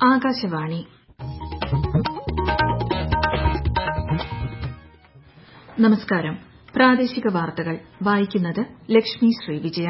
ആകാശവാണി നമസ്കാരം പ്രാദേശിക വാർത്തകൾ വായിക്കുന്നത് ലക്ഷ്മി ശ്രീ വിജയ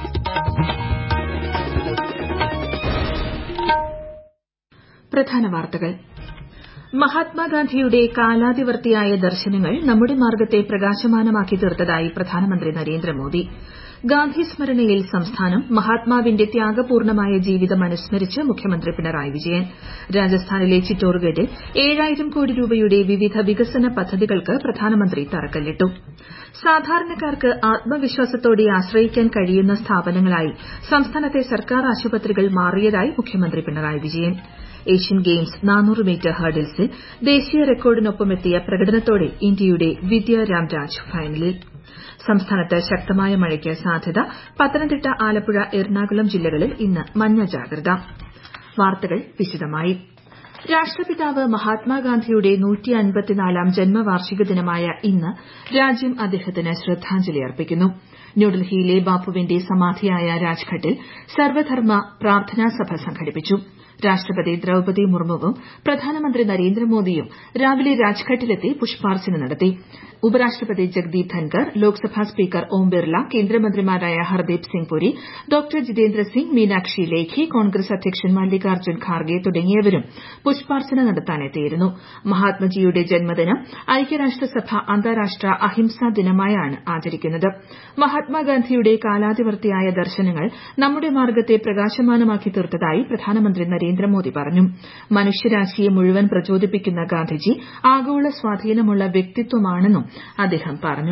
പ്രധാന വാർത്തകൾ മഹാത്മാഗാന്ധിയുടെ കാലാതിവർത്തിയായ ദർശനങ്ങൾ നമ്മുടെ മാർഗ്ഗത്തെ പ്രകാശമാനമാക്കി തീർത്തതായി പ്രധാനമന്ത്രി നരേന്ദ്രമോദി ഗാന്ധി സ്മരണയിൽ സംസ്ഥാനം മഹാത്മാവിന്റെ ത്യാഗപൂർണ്ണമായ ജീവിതം അനുസ്മരിച്ച് മുഖ്യമന്ത്രി പിണറായി വിജയൻ രാജസ്ഥാനിലെ ചിറ്റോർഗഡിൽ ഏഴായിരം കോടി രൂപയുടെ വിവിധ വികസന പദ്ധതികൾക്ക് പ്രധാനമന്ത്രി തറക്കല്ലിട്ടു സാധാരണക്കാർക്ക് ആത്മവിശ്വാസത്തോടെ ആശ്രയിക്കാൻ കഴിയുന്ന സ്ഥാപനങ്ങളായി സംസ്ഥാനത്തെ സർക്കാർ ആശുപത്രികൾ മാറിയതായി മുഖ്യമന്ത്രി പിണറായി വിജയൻ ഏഷ്യൻ ഗെയിംസ് നാനൂറ് മീറ്റർ ഹർഡിൽസിൽ ദേശീയ റെക്കോർഡിനൊപ്പമെത്തിയ പ്രകടനത്തോടെ ഇന്ത്യയുടെ വിദ്യ രാംരാജ് ഫൈനലിൽ സംസ്ഥാനത്ത് ശക്തമായ മഴയ്ക്ക് സാധ്യത പത്തനംതിട്ട ആലപ്പുഴ എറണാകുളം ജില്ലകളിൽ ഇന്ന് മഞ്ഞ ജാഗ്രത വാർത്തകൾ വിശദമായി രാഷ്ട്രപിതാവ് മഹാത്മാഗാന്ധിയുടെ ാം ജന്മവാർഷിക ദിനമായ ഇന്ന് രാജ്യം അദ്ദേഹത്തിന് ശ്രദ്ധാഞ്ജലി അർപ്പിക്കുന്നു ന്യൂഡൽഹിയിലെ ബാപ്പുവിന്റെ സമാധിയായ രാജ്ഘട്ടിൽ സർവ്വധർമ്മ പ്രാർത്ഥനാ സഭ സംഘടിപ്പിച്ചു രാഷ്ട്രപതി ദ്രൌപതി മുർമുവും പ്രധാനമന്ത്രി നരേന്ദ്രമോദിയും രാവിലെ രാജ്ഘട്ടിലെത്തി പുഷ്പാർച്ചന നടത്തി ഉപരാഷ്ട്രപതി ജഗ്ദീപ് ധൻകർ ലോക്സഭാ സ്പീക്കർ ഓം ബിർല കേന്ദ്രമന്ത്രിമാരായ ഹർദീപ് സിംഗ് പുരി ഡോ ജിതേന്ദ്ര സിംഗ് മീനാക്ഷി ലേഖി കോൺഗ്രസ് അധ്യക്ഷൻ മല്ലികാർജ്ജുൻ ഖാർഗെ തുടങ്ങിയവരും പുഷ്പാർച്ചന നടത്താനെത്തിയിരുന്നു മഹാത്മജിയുടെ ജന്മദിനം ഐക്യരാഷ്ട്രസഭ അന്താരാഷ്ട്ര അഹിംസാ ദിനമായാണ് ആചരിക്കുന്നത് മഹാത്മാഗാന്ധിയുടെ കാലാതിവർത്തിയായ ദർശനങ്ങൾ നമ്മുടെ മാർഗ്ഗത്തെ പ്രകാശമാനമാക്കി തീർത്തതായി പ്രധാനമന്ത്രി നരേന്ദ്രമോദി പറഞ്ഞു മനുഷ്യരാശിയെ മുഴുവൻ പ്രചോദിപ്പിക്കുന്ന ഗാന്ധിജി ആഗോള സ്വാധീനമുള്ള വ്യക്തിത്വമാണെന്നും അദ്ദേഹം പറഞ്ഞു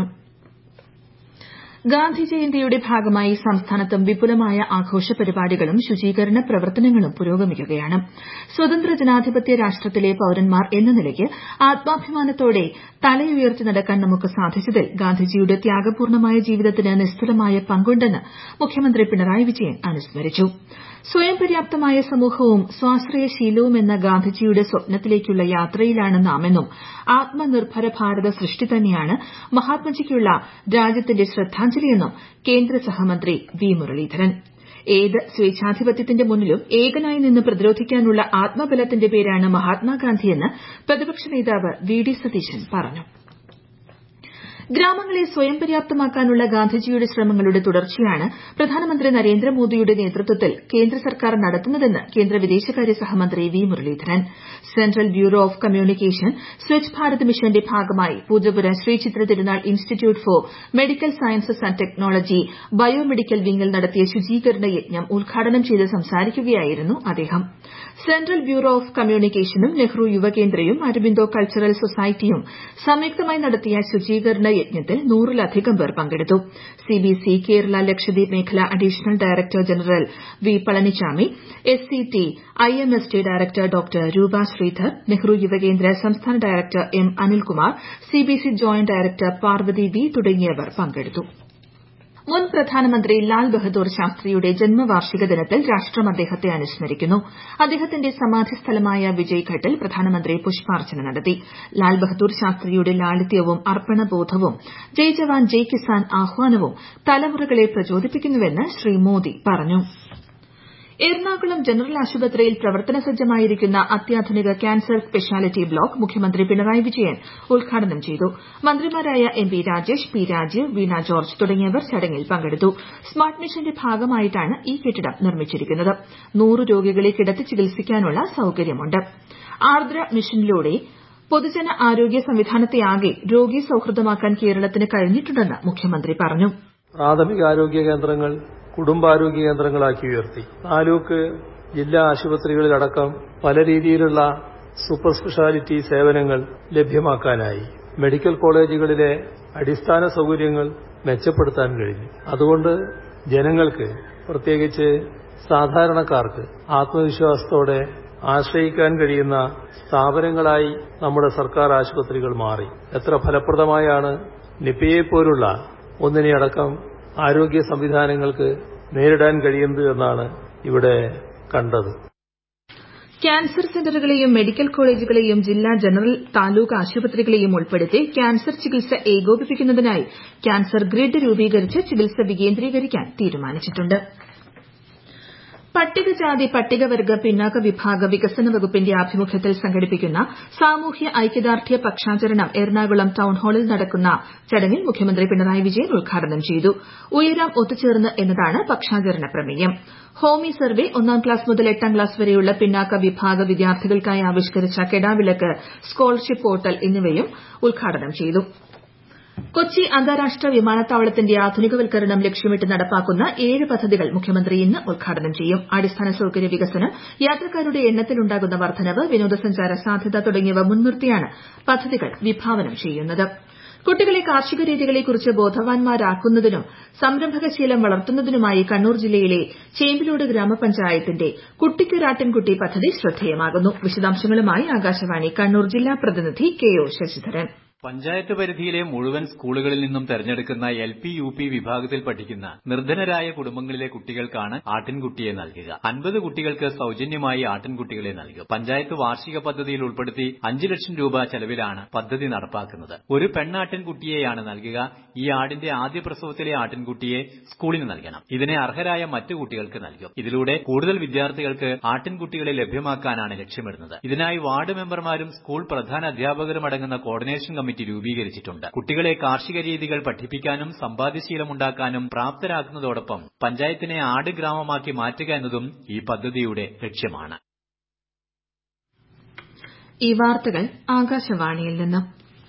ഗാന്ധി ജയന്തിയുടെ ഭാഗമായി സംസ്ഥാനത്തും വിപുലമായ ആഘോഷ പരിപാടികളും ശുചീകരണ പ്രവർത്തനങ്ങളും പുരോഗമിക്കുകയാണ് സ്വതന്ത്ര ജനാധിപത്യ രാഷ്ട്രത്തിലെ പൌരന്മാർ എന്ന നിലയ്ക്ക് ആത്മാഭിമാനത്തോടെ തലയുയർത്തി നടക്കാൻ നമുക്ക് സാധിച്ചതിൽ ഗാന്ധിജിയുടെ ത്യാഗപൂർണ്ണമായ ജീവിതത്തിന് നിസ്തുലമായ പങ്കുണ്ടെന്ന് മുഖ്യമന്ത്രി പിണറായി വിജയൻ അനുസ്മരിച്ചു സ്വയം പര്യാപ്തമായ സമൂഹവും സ്വാശ്രയശീലവും എന്ന ഗാന്ധിജിയുടെ സ്വപ്നത്തിലേക്കുള്ള യാത്രയിലാണ് നാമെന്നും ആത്മനിർഭര ഭാരത സൃഷ്ടി തന്നെയാണ് മഹാത്മജിക്കുള്ള രാജ്യത്തിന്റെ ശ്രദ്ധാഞ്ജലിയെന്നും കേന്ദ്ര സഹമന്ത്രി വി മുരളീധരൻ ഏത് സ്വേച്ഛാധിപത്യത്തിന്റെ മുന്നിലും ഏകനായി നിന്ന് പ്രതിരോധിക്കാനുള്ള ആത്മബലത്തിന്റെ പേരാണ് മഹാത്മാഗാന്ധിയെന്ന് പ്രതിപക്ഷ നേതാവ് വി ഡി സതീശൻ പറഞ്ഞു ഗ്രാമങ്ങളെ സ്വയം പര്യാപ്തമാക്കാനുള്ള ഗാന്ധിജിയുടെ ശ്രമങ്ങളുടെ തുടർച്ചയാണ് പ്രധാനമന്ത്രി നരേന്ദ്രമോദിയുടെ നേതൃത്വത്തിൽ കേന്ദ്ര സർക്കാർ നടത്തുന്നതെന്ന് കേന്ദ്ര വിദേശകാര്യ സഹമന്ത്രി V Muraleedharan central bureau of communication Swachh Bharat മിഷന്റെ ഭാഗമായി Poojappura Sree Chitra Thirunal institute for medical sciences and technology biomedical വിംഗിൽ നടത്തിയ ശുചീകരണ യജ്ഞം ഉദ്ഘാടനം ചെയ്ത് സംസാരിക്കുകയായിരുന്നു അദ്ദേഹം സെൻട്രൽ ബ്യൂറോ ഓഫ് കമ്മ്യൂണിക്കേഷനും നെഹ്റു യുവകേന്ദ്രയും അരബിന്ദോ കൾച്ചറൽ സൊസൈറ്റിയും സംയുക്തമായി നടത്തിയ ശുചീകരണ യജ്ഞത്തിൽ നൂറിലധികം പേർ പങ്കെടുത്തു സിബിസി കേരള ലക്ഷദ്വീപ് മേഖല additional director general V Palanichami S C T I M S T director doctor Rupa Sreedhar Nehru Yuva Kendra സംസ്ഥാന director M Anilkumar CBC joint director Parvathi V തുടങ്ങിയവർ പങ്കെടുത്തു മുൻ പ്രധാനമന്ത്രി ലാൽ ബഹദൂർ ശാസ്ത്രിയുടെ ജന്മവാർഷിക ദിനത്തിൽ രാഷ്ട്രം അദ്ദേഹത്തെ അനുസ്മരിക്കുന്നു അദ്ദേഹത്തിന്റെ സമാധി സ്ഥലമായ വിജയ്ഘട്ടിൽ പ്രധാനമന്ത്രി പുഷ്പാർച്ചന നടത്തി ലാൽ ബഹദൂർ ശാസ്ത്രിയുടെ ലാളിത്യവും അർപ്പണബോധവും ജയ് ജവാൻ ജയ് കിസാൻ ആഹ്വാനവും തലമുറകളെ പ്രചോദിപ്പിക്കുന്നുവെന്ന് ശ്രീ മോദി പറഞ്ഞു എറണാകുളം ജനറൽ ആശുപത്രിയിൽ പ്രവർത്തന സജ്ജമായിരിക്കുന്ന അത്യാധുനിക ക്യാൻസർ സ്പെഷ്യാലിറ്റി ബ്ലോക്ക് മുഖ്യമന്ത്രി പിണറായി വിജയൻ ഉദ്ഘാടനം ചെയ്തു മന്ത്രിമാരായ M P Rajesh P Rajeev Veena George തുടങ്ങിയവർ ചടങ്ങിൽ പങ്കെടുത്തു സ്മാർട്ട് മിഷന്റെ ഭാഗമായിട്ടാണ് ഈ കെട്ടിടം നിർമ്മിച്ചിരിക്കുന്നത് നൂറ് രോഗികളെ കിടത്തി ചികിത്സിക്കാനുള്ള സൌകര്യമുണ്ട് ആർദ്ര മിഷനിലൂടെ പൊതുജന ആരോഗ്യ സംവിധാനത്തെയാകെ രോഗി സൌഹൃദമാക്കാൻ കേരളത്തിന് കഴിഞ്ഞിട്ടുണ്ടെന്ന് മുഖ്യമന്ത്രി പറഞ്ഞു പ്രാഥമികാരോഗ്യ കേന്ദ്രങ്ങൾ കുടുംബാരോഗ്യ കേന്ദ്രങ്ങളാക്കി ഉയർത്തി താലൂക്ക് ജില്ലാ ആശുപത്രികളിലടക്കം പല രീതിയിലുള്ള സൂപ്പർ സ്പെഷ്യാലിറ്റി സേവനങ്ങൾ ലഭ്യമാക്കാനായി മെഡിക്കൽ കോളേജുകളിലെ അടിസ്ഥാന സൌകര്യങ്ങൾ മെച്ചപ്പെടുത്താൻ കഴിഞ്ഞു അതുകൊണ്ട് ജനങ്ങൾക്ക് പ്രത്യേകിച്ച് സാധാരണക്കാർക്ക് ആത്മവിശ്വാസത്തോടെ ആശ്രയിക്കാൻ കഴിയുന്ന സ്ഥാപനങ്ങളായി നമ്മുടെ സർക്കാർ ആശുപത്രികൾ മാറി എത്ര ഫലപ്രദമായാണ് നിപയെപ്പോലുള്ള ഒന്നിനെയടക്കം ആരോഗ്യ സംവിധാനങ്ങൾക്ക് നേരിടാൻ കഴിയുന്നത് എന്നാണ് ഇവിടെ കണ്ടത് ക്യാൻസർ സെന്ററുകളെയും മെഡിക്കൽ കോളേജുകളെയും ജില്ലാ ജനറൽ താലൂക്ക് ആശുപത്രികളെയും ഉൾപ്പെടുത്തി ക്യാൻസർ ചികിത്സ ഏകോപിപ്പിക്കുന്നതിനായി ക്യാൻസർ ഗ്രിഡ് രൂപീകരിച്ച് ചികിത്സ വികേന്ദ്രീകരിക്കാൻ തീരുമാനിച്ചിട്ടുണ്ട് പട്ടികജാതി പട്ടികവർഗ പിന്നാക്ക വിഭാഗ വികസന വകുപ്പിന്റെ ആഭിമുഖ്യത്തിൽ സംഘടിപ്പിക്കുന്ന സാമൂഹ്യ ഐക്യദാർഢ്യ പക്ഷാചരണം എറണാകുളം ടൌൺഹാളിൽ നടക്കുന്ന ചടങ്ങിൽ മുഖ്യമന്ത്രി പിണറായി വിജയൻ ഉദ്ഘാടനം ചെയ്തു ഉയരാം ഒത്തുചേർന്ന് എന്നതാണ് പക്ഷാചരണ പ്രമേയം ഹോമി സർവേ ഒന്നാം ക്ലാസ് മുതൽ എട്ടാം ക്ലാസ് വരെയുള്ള പിന്നാക്ക വിഭാഗ വിദ്യാർത്ഥികൾക്കായി ആവിഷ്കരിച്ച കെടാവിളക്ക് സ്കോളർഷിപ്പ് പോർട്ടൽ എന്നിവയും ഉദ്ഘാടനം ചെയ്തു കൊച്ചി അന്താരാഷ്ട്ര വിമാനത്താവളത്തിന്റെ ആധുനികവൽക്കരണം ലക്ഷ്യമിട്ട് നടപ്പാക്കുന്ന ഏഴ് പദ്ധതികൾ മുഖ്യമന്ത്രി ഇന്ന് ഉദ്ഘാടനം ചെയ്യും അടിസ്ഥാന സൌകര്യ വികസനം യാത്രക്കാരുടെ എണ്ണത്തിലുണ്ടാകുന്ന വർദ്ധനവ് വിനോദസഞ്ചാര സാധ്യത തുടങ്ങിയവ മുൻനിർത്തിയാണ് പദ്ധതികൾ വിഭാവനം ചെയ്യുന്നത് കുട്ടികളെ കാർഷിക രീതികളെക്കുറിച്ച് ബോധവാന്മാരാക്കുന്നതിനും സംരംഭകശീലം വളർത്തുന്നതിനുമായി കണ്ണൂർ ജില്ലയിലെ ചേമ്പിലോട് ഗ്രാമപഞ്ചായത്തിന്റെ കുട്ടിക്കൊരാട്ടിൻകുട്ടി പദ്ധതി ശ്രദ്ധേയമാകുന്നു വിശദാംശങ്ങളുമായി ആകാശവാണി കണ്ണൂർ ജില്ലാ പ്രതിനിധി കെ ഒ ശശിധരൻ പഞ്ചായത്ത് പരിധിയിലെ മുഴുവൻ സ്കൂളുകളിൽ നിന്നും തെരഞ്ഞെടുക്കുന്ന എൽ പി യു പി വിഭാഗത്തിൽ പഠിക്കുന്ന നിർധനരായ കുടുംബങ്ങളിലെ കുട്ടികൾക്കാണ് ആട്ടിൻകുട്ടിയെ നൽകുക അൻപത് കുട്ടികൾക്ക് സൌജന്യമായി ആട്ടിൻകുട്ടികളെ നൽകും പഞ്ചായത്ത് വാർഷിക പദ്ധതിയിൽ ഉൾപ്പെടുത്തി അഞ്ച് ലക്ഷം രൂപ ചെലവിലാണ് പദ്ധതി നടപ്പാക്കുന്നത് ഒരു പെണ്ണാട്ടിൻകുട്ടിയെയാണ് നൽകുക ഈ ആടിന്റെ ആദ്യ പ്രസവത്തിലെ ആട്ടിൻകുട്ടിയെ സ്കൂളിന് നൽകണം ഇതിനെ അർഹരായ മറ്റു കുട്ടികൾക്ക് നൽകും ഇതിലൂടെ കൂടുതൽ വിദ്യാർത്ഥികൾക്ക് ആട്ടിൻകുട്ടികളെ ലഭ്യമാക്കാനാണ് ലക്ഷ്യമിടുന്നത് ഇതിനായി വാർഡ് മെമ്പർമാരും സ്കൂൾ പ്രധാന അധ്യാപകരും അടങ്ങുന്ന കോർഡിനേഷൻ കമ്മിറ്റി രൂപീകരിച്ചിട്ടുണ്ട് കുട്ടികളെ കാർഷിക രീതികൾ പഠിപ്പിക്കാനും സമ്പാദ്യശീലമുണ്ടാക്കാനും പ്രാപ്തരാക്കുന്നതോടൊപ്പം പഞ്ചായത്തിനെ ആട് ഗ്രാമമാക്കി മാറ്റുക എന്നതും ഈ പദ്ധതിയുടെ ലക്ഷ്യമാണ് ഈ വാർത്തകൾ ആകാശവാണിയിൽ നിന്ന്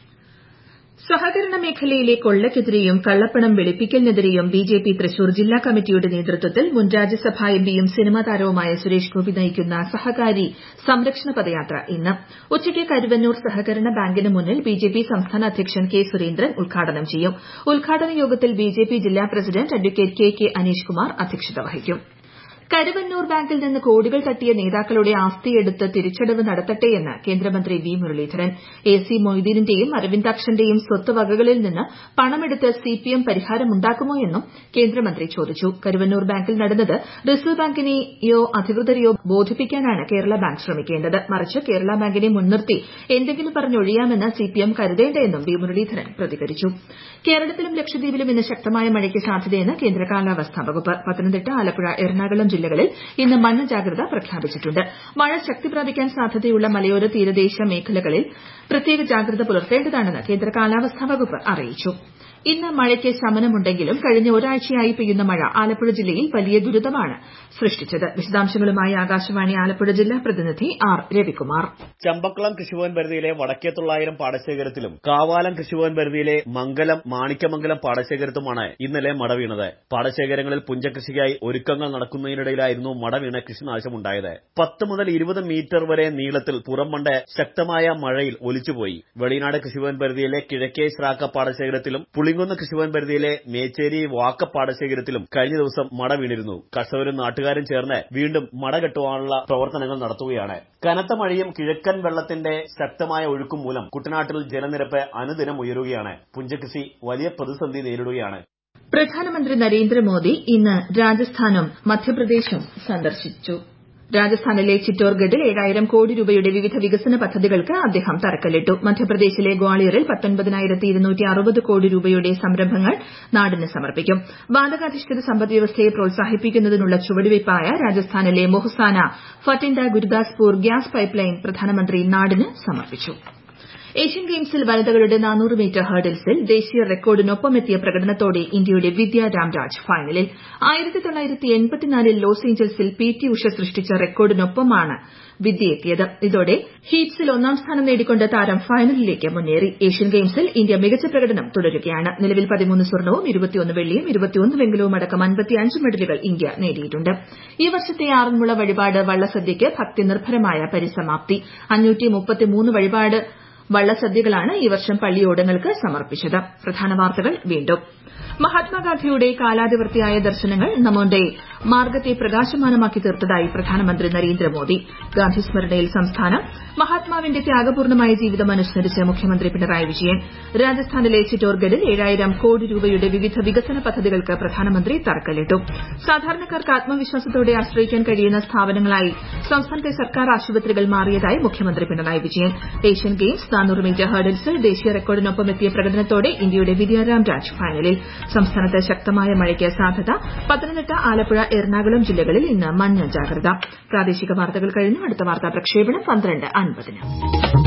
സഹകരണ മേഖലയിലെ കൊള്ളയ്ക്കെതിരെയും കള്ളപ്പണം വെളുപ്പിക്കലിനെതിരെയും ബിജെപി തൃശൂർ ജില്ലാ കമ്മിറ്റിയുടെ നേതൃത്വത്തിൽ മുൻ രാജ്യസഭാ എംപിയും സിനിമാ താരവുമായ സുരേഷ് ഗോപി നയിക്കുന്ന സഹകാരി സംരക്ഷണ പദയാത്ര ഇന്ന് ഉച്ചയ്ക്ക് കരുവന്നൂർ സഹകരണ ബാങ്കിന് മുന്നിൽ ബിജെപി സംസ്ഥാന അധ്യക്ഷൻ കെ സുരേന്ദ്രൻ ഉദ്ഘാടനം ചെയ്യും ഉദ്ഘാടന യോഗത്തിൽ ബിജെപി ജില്ലാ president advocate K K Aneesh Kumar അധ്യക്ഷത വഹിക്കും കരുവന്നൂർ ബാങ്കിൽ നിന്ന് കോടികൾ തട്ടിയ നേതാക്കളുടെ ആസ്തിയെടുത്ത് തിരിച്ചടവ് നടത്തട്ടെയെന്ന് കേന്ദ്രമന്ത്രി വി മുരളീധരൻ എ സി മൊയ്തീനിന്റെയും അരവിന്ദാക്ഷന്റെയും സ്വത്ത് വകകളിൽ നിന്ന് പണമെടുത്ത് സിപിഎം പരിഹാരമുണ്ടാക്കുമോ എന്നും കേന്ദ്രമന്ത്രി ചോദിച്ചു കരുവന്നൂർ ബാങ്കിൽ നടന്നത് റിസർവ് ബാങ്കിനെയോ അധികൃതരെയോ ബോധിപ്പിക്കാനാണ് കേരള ബാങ്ക് ശ്രമിക്കേണ്ടത് മറിച്ച് കേരള ബാങ്കിനെ മുൻനിർത്തി എന്തെങ്കിലും പറഞ്ഞൊഴിയാമെന്ന് സിപിഎം കരുതേണ്ടെന്നും വി മുരളീധരൻ പ്രതികരിച്ചു കേരളത്തിലും ലക്ഷദ്വീപിലും ഇന്ന് ശക്തമായ മഴയ്ക്ക് സാധ്യതയെന്ന് കേന്ദ്ര കാലാവസ്ഥാ വകുപ്പ് പത്തനംതിട്ട ആലപ്പുഴ എറണാകുളം ജില്ലകളിൽ ഇന്ന് മഞ്ഞ ജാഗ്രത പ്രഖ്യാപിച്ചിട്ടുണ്ട് മഴ ശക്തി പ്രാപിക്കാൻ സാധ്യതയുള്ള മലയോര തീരദേശ മേഖലകളിൽ പ്രത്യേക ജാഗ്രത പുലർത്തേണ്ടതാണെന്ന് കേന്ദ്ര കാലാവസ്ഥാ വകുപ്പ് അറിയിച്ചു ഇന്ന് മഴയ്ക്ക് ശമനമുണ്ടെങ്കിലും കഴിഞ്ഞ ഒരാഴ്ചയായി പെയ്യുന്ന മഴ ആലപ്പുഴ ജില്ലയിൽ വലിയ ദുരിതമാണ് സൃഷ്ടിച്ചത് വിശദാംശങ്ങളുമായി ആകാശവാണി ആലപ്പുഴ ജില്ലാ പ്രതിനിധി ആർ രവികുമാർ ചമ്പക്കുളം കൃഷിഭവൻ പരിധിയിലെ വടക്കേ തൊള്ളായിരം പാടശേഖരത്തിലും കാവാലം കൃഷിഭവൻ പരിധിയിലെ മംഗലം മാണിക്യമംഗലം പാടശേഖരത്തുമാണ് ഇന്നലെ മട വീണത് പാടശേഖരങ്ങളിൽ പുഞ്ചകൃഷിക്കായി ഒരുക്കങ്ങൾ നടക്കുന്നതിനിടയിലായിരുന്നു മട വീണ കൃഷിനാശമുണ്ടായത് പത്ത് മുതൽ ഇരുപത് മീറ്റർ വരെ നീളത്തിൽ പുറംമണ്ട ശക്തമായ മഴയിൽ ഒലിച്ചുപോയി വെളിനാട് കൃഷിഭവൻ പരിധിയിലെ കിഴക്കേ ശ്രാക്ക പാടശേഖരത്തിലും പുളിങ്കുന്ന് കൃഷിഭവൻ പരിധിയിലെ മേച്ചേരി വാക്ക പാടശേഖരത്തിലും കഴിഞ്ഞ ദിവസം മട വീണിരുന്നു കർഷകരും നാട്ടുകാരും ചേർന്ന് വീണ്ടും മട കെട്ടുവാനുള്ള പ്രവർത്തനങ്ങൾ നടത്തുകയാണ് കനത്ത മഴയും കിഴക്കൻ വെള്ളത്തിന്റെ ശക്തമായ ഒഴുക്കും മൂലം കുട്ടനാട്ടിൽ ജലനിരപ്പ് അനുദിനം ഉയരുകയാണ് പുഞ്ചകൃഷി വലിയ പ്രതിസന്ധി നേരിടുകയാണ് പ്രധാനമന്ത്രി നരേന്ദ്രമോദി ഇന്ന് രാജസ്ഥാനും മധ്യപ്രദേശും സന്ദർശിച്ചു രാജസ്ഥാനിലെ ചിറ്റോർഗഡിൽ ഏഴായിരം കോടി രൂപയുടെ വിവിധ വികസന പദ്ധതികൾക്ക് അദ്ദേഹം തറക്കല്ലിട്ടു മധ്യപ്രദേശിലെ ഗ്വാളിയറിൽ കോടി രൂപയുടെ സംരംഭങ്ങൾ നാടിന് സമർപ്പിക്കും വാതകാധിഷ്ഠിത സമ്പദ്വ്യവസ്ഥയെ പ്രോത്സാഹിപ്പിക്കുന്നതിനുള്ള ചുവടുവയ്പായ രാജസ്ഥാനിലെ Mehsana Bathinda Gurdaspur gas pipeline പ്രധാനമന്ത്രി നാടിന് സമർപ്പിച്ചു ഏഷ്യൻ ഗെയിംസിൽ വനിതകളുടെ നാനൂറ് മീറ്റർ ഹർഡിൽസിൽ ദേശീയ റെക്കോർഡിനൊപ്പമെത്തിയ പ്രകടനത്തോടെ ഇന്ത്യയുടെ വിദ്യ രാംരാജ് ഫൈനലിൽ ൽ ലോസ് ഏഞ്ചൽസിൽ പി ടി ഉഷ സൃഷ്ടിച്ച റെക്കോർഡിനൊപ്പമാണ് വിദ്യ എത്തിയത് ഇതോടെ ഹീറ്റ്സിൽ ഒന്നാം സ്ഥാനം നേടിക്കൊണ്ട് താരം ഫൈനലിലേക്ക് മുന്നേറി ഏഷ്യൻ ഗെയിംസിൽ ഇന്ത്യ മികച്ച പ്രകടനം തുടരുകയാണ് നിലവിൽ പതിമൂന്ന് സ്വർണവും ഇരുപത്തിയൊന്ന് വെള്ളിയും ഇരുപത്തിയൊന്ന് വെങ്കലവും അടക്കം അൻപത്തിയഞ്ച് മെഡലുകൾ ഇന്ത്യ നേടിയിട്ടുണ്ട് ഈ വർഷത്തെ ആറന്മുള വഴിപാട് വള്ളസദ്യയ്ക്ക് ഭക്തിനിർഭരമായ പരിസമാപ്തി വഴിപാട് വള്ളസദ്യകളാണ് ഈ വർഷം പള്ളിയോടങ്ങൾക്ക് സമർപ്പിച്ചത് പ്രധാന വാർത്തകൾ വീണ്ടും മഹാത്മാഗാന്ധിയുടെ കാലാതിവർത്തിയായ ദർശനങ്ങൾ നമ്മുടെ മാർഗ്ഗത്തെ പ്രകാശമാനമാക്കി തീർത്തതായി പ്രധാനമന്ത്രി നരേന്ദ്രമോദി ഗാന്ധി സ്മരണയിൽ സംസ്ഥാനം മഹാത്മാവിന്റെ ത്യാഗപൂർണമായ ജീവിതം അനുസ്മരിച്ച് മുഖ്യമന്ത്രി പിണറായി വിജയൻ രാജസ്ഥാനിലെ ചിറ്റോർഗഡിൽ ഏഴായിരം കോടി രൂപയുടെ വിവിധ വികസന പദ്ധതികൾക്ക് പ്രധാനമന്ത്രി തറക്കല്ലിട്ടു സാധാരണക്കാർക്ക് ആത്മവിശ്വാസത്തോടെ ആശ്രയിക്കാൻ കഴിയുന്ന സ്ഥാപനങ്ങളായി സംസ്ഥാനത്തെ സർക്കാർ ആശുപത്രികൾ മാറിയതായി മുഖ്യമന്ത്രി പിണറായി വിജയൻ ഏഷ്യൻ ഗെയിംസ് നാനൂറ് മീറ്റർ ഹർഡിൽസിൽ ദേശീയ റെക്കോർഡിനൊപ്പം എത്തിയ പ്രകടനത്തോടെ ഇന്ത്യയുടെ വിദ്യാരാം രാജ് ഫൈനലിൽ സംസ്ഥാനത്ത് ശക്തമായ മഴയ്ക്ക് സാധ്യത പത്തനംതിട്ട ആലപ്പുഴ എറണാകുളം ജില്ലകളിൽ ഇന്ന് മഞ്ഞ ജാഗ്രത പ്രാദേശിക വാർത്തകൾ കഴിഞ്ഞു അടുത്ത വാർത്താ പ്രക്ഷേപണം പന്ത്രണ്ട് അൻപതിന്